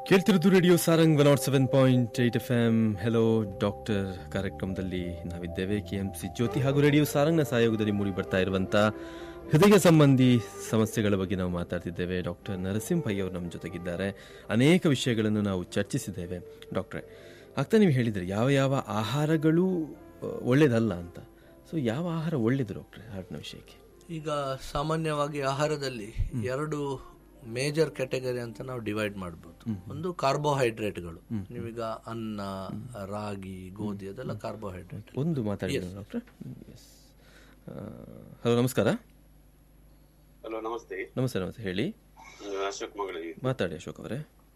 ಕೇಳ್ತಿರೋದು radio Sarang one not seven point eight F M hello doctor ಕಾರ್ಯಕ್ರಮದಲ್ಲಿ ನಾವಿದ್ದೇವೆ K M C ಜ್ಯೋತಿ ಹಾಗೂ radio ಸಾರಂಗ್ನ ಸಹಯೋಗದಲ್ಲಿ ಮೂಡಿ ಬರ್ತಾ ಇರುವಂತ ಹೃದಯ ಸಂಬಂಧಿ ಸಮಸ್ಯೆಗಳ ಬಗ್ಗೆ ನಾವು ಮಾತಾಡ್ತಿದ್ದೇವೆ ಡಾಕ್ಟರ್ ನರಸಿಂಹ ಪೈ ಅವರು ನಮ್ಮ ಜೊತೆಗಿದ್ದಾರೆ ಅನೇಕ ವಿಷಯಗಳನ್ನು ನಾವು ಚರ್ಚಿಸಿದ್ದೇವೆ ಡಾಕ್ಟ್ರೆ ಆಗ್ತಾ ನೀವು ಹೇಳಿದ್ರಿ ಯಾವ ಯಾವ ಆಹಾರಗಳು ಆ, ಒಳ್ಳೇದಲ್ಲ ಅಂತ ಸೊ ಯಾವ ಆಹಾರ ಒಳ್ಳೇದು ಡಾಕ್ಟ್ರೆ ಹಾರ್ಟ್ನ ವಿಷಯಕ್ಕೆ ಈಗ ಸಾಮಾನ್ಯವಾಗಿ ಆಹಾರದಲ್ಲಿ ಎರಡು ಮೇಜರ್ ಕ್ಯಾಟಗರಿ ಅಂತ ನಾವು ಡಿವೈಡ್ ಮಾಡ್ಬೋದು ಒಂದು ಕಾರ್ಬೋಹೈಡ್ರೇಟ್ಗಳು ನೀವೀಗ ಅನ್ನ ರಾಗಿ ಗೋಧಿ ಅದೆಲ್ಲ ಕಾರ್ಬೋಹೈಡ್ರೇಟ್ ಒಂದು ಮಾತಾಡಿದ್ರು ಡಾಕ್ಟ್ರೆ ಎಸ್ ಹಲೋ ನಮಸ್ಕಾರ ಹಲೋ ನಮಸ್ತೆ ನಮಸ್ತೆ ನಮಸ್ತೆ ಹೇಳಿ ನಾನು ಅಶೋಕ್ ಮಗಳಿಗೆ ಮಾತಾಡಿ ಅಶೋಕ್ ಅವರೇ